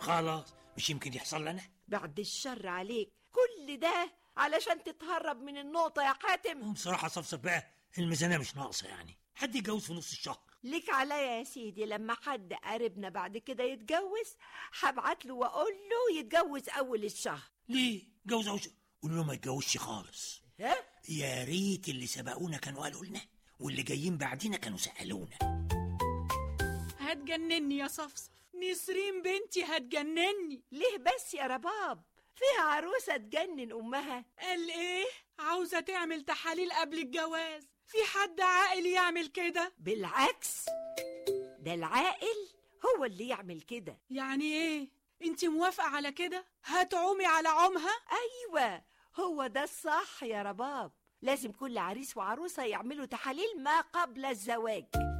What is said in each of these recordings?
خلاص مش يمكن يحصل لنا بعد الشر عليك كل ده علشان تتهرب من النقطة يا حاتم بصراحة صفصف بقى الميزانية مش ناقصة يعني حد يتجوز في نص الشهر ليك عليا يا سيدي لما حد قريبنا بعد كده يتجوز هبعت له واقول له يتجوز اول الشهر ليه جوز أوش قول له ما يتجوزش خالص ها يا ريت اللي سبقونا كانوا قالوا لنا واللي جايين بعدينا كانوا سألونا هتجنني يا صفصف نسرين بنتي هتجنني ليه بس يا رباب فيها عروسة تجنن أمها قال ايه عاوزة تعمل تحاليل قبل الجواز في حد عاقل يعمل كده بالعكس ده العاقل هو اللي يعمل كده يعني ايه انت موافقة على كده هتعومي على عمها أيوة هو ده الصح يا رباب لازم كل عريس وعروسة يعملوا تحاليل ما قبل الزواج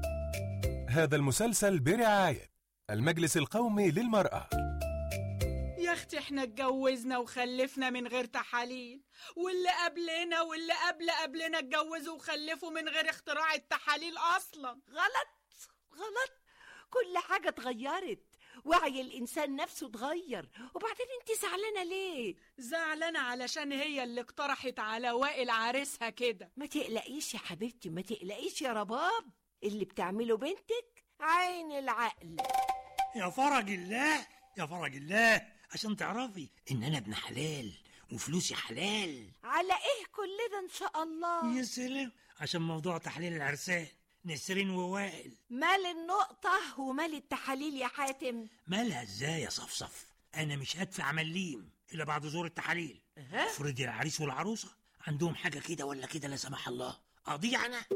هذا المسلسل برعاية المجلس القومي للمرأة يا اختي احنا اتجوزنا وخلفنا من غير تحاليل واللي قبلنا واللي قبل قبلنا اتجوزوا وخلفوا من غير اختراع التحاليل اصلا غلط غلط كل حاجة اتغيرت وعي الإنسان نفسه اتغير وبعدين انت زعلانة ليه زعلانة علشان هي اللي اقترحت على وائل عريسها كده ما تقلقيش يا حبيبتي ما تقلقيش يا رباب اللي بتعمله بنتك عين العقل يا فرج الله يا فرج الله عشان تعرفي ان انا ابن حلال وفلوسي حلال على ايه كل ده ان شاء الله يا سلام عشان موضوع تحليل العرسان نسرين ووائل مال النقطة ومال التحاليل يا حاتم مالها ازاي يا صفصف انا مش هدفع مليم الا بعد ظهور التحاليل أها. افرضي العريس والعروسه عندهم حاجه كده ولا كده لا سمح الله اضيع انا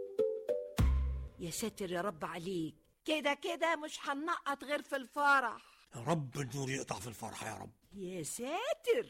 يا ساتر يا رب عليك كده كده مش هنقط غير في الفرح يا رب النور يقطع في الفرح يا رب يا ساتر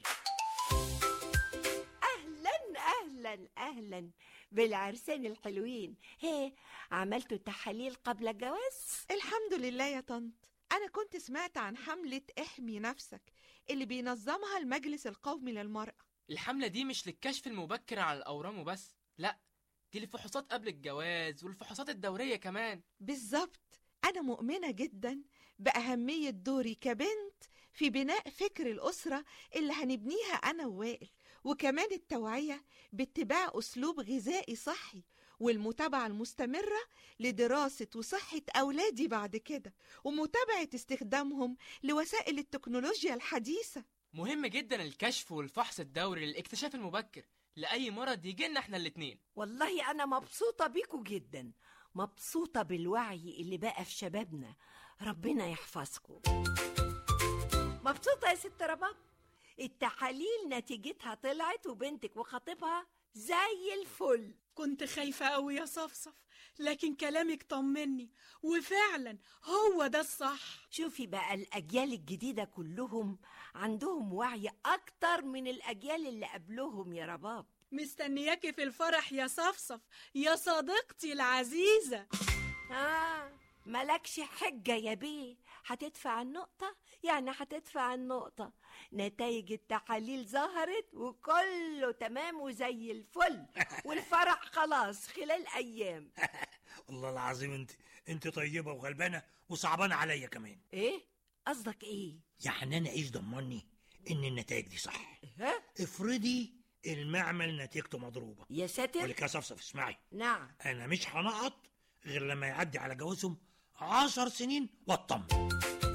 اهلا اهلا اهلا بالعرسان الحلوين هي عملتوا تحاليل قبل الجواز الحمد لله يا طنط أنا كنت سمعت عن حملة احمي نفسك اللي بينظمها المجلس القومي للمرأة الحملة دي مش للكشف المبكر على الأورام وبس لا دي للفحوصات قبل الجواز والفحوصات الدورية كمان بالظبط أنا مؤمنة جدا بأهمية دوري كبنت في بناء فكر الأسرة اللي هنبنيها أنا ووائل وكمان التوعية باتباع أسلوب غذائي صحي والمتابعة المستمرة لدراسة وصحة أولادي بعد كده ومتابعة استخدامهم لوسائل التكنولوجيا الحديثة مهم جدا الكشف والفحص الدوري للاكتشاف المبكر لأي مرض يجيلنا احنا الاتنين والله انا مبسوطة بيكوا جدا مبسوطة بالوعي اللي بقى في شبابنا ربنا يحفظكم مبسوطة يا ست رباب التحاليل نتيجتها طلعت وبنتك وخطيبها زي الفل كنت خايفة أوي يا صفصف لكن كلامك طمني وفعلا هو ده الصح شوفي بقى الأجيال الجديدة كلهم عندهم وعي أكتر من الأجيال اللي قبلهم يا رباب مستنياكي في الفرح يا صفصف يا صديقتي العزيزة آه ملكش حجة يا بيه هتدفع النقطة يعني هتدفع النقطة نتائج التحاليل ظهرت وكله تمام وزي الفل والفرح خلاص خلال أيام والله العظيم انت انت طيبه وغلبانه وصعبانه عليا كمان إيه؟ قصدك إيه؟ يعني انا ايش ضمني ان النتائج دي صح ها؟ افرضي المعمل نتيجته مضروبه يا ساتر ولك يا صفصف اسمعي نعم انا مش هنقط غير لما يعدي على جوازهم عشر سنين واطمن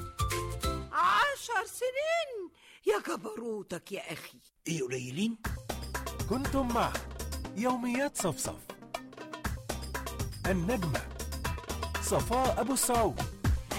عشر سنين يا جبروتك يا أخي ايه قليلين كنتم مع يوميات صفصف النجمة صفاء أبو السعود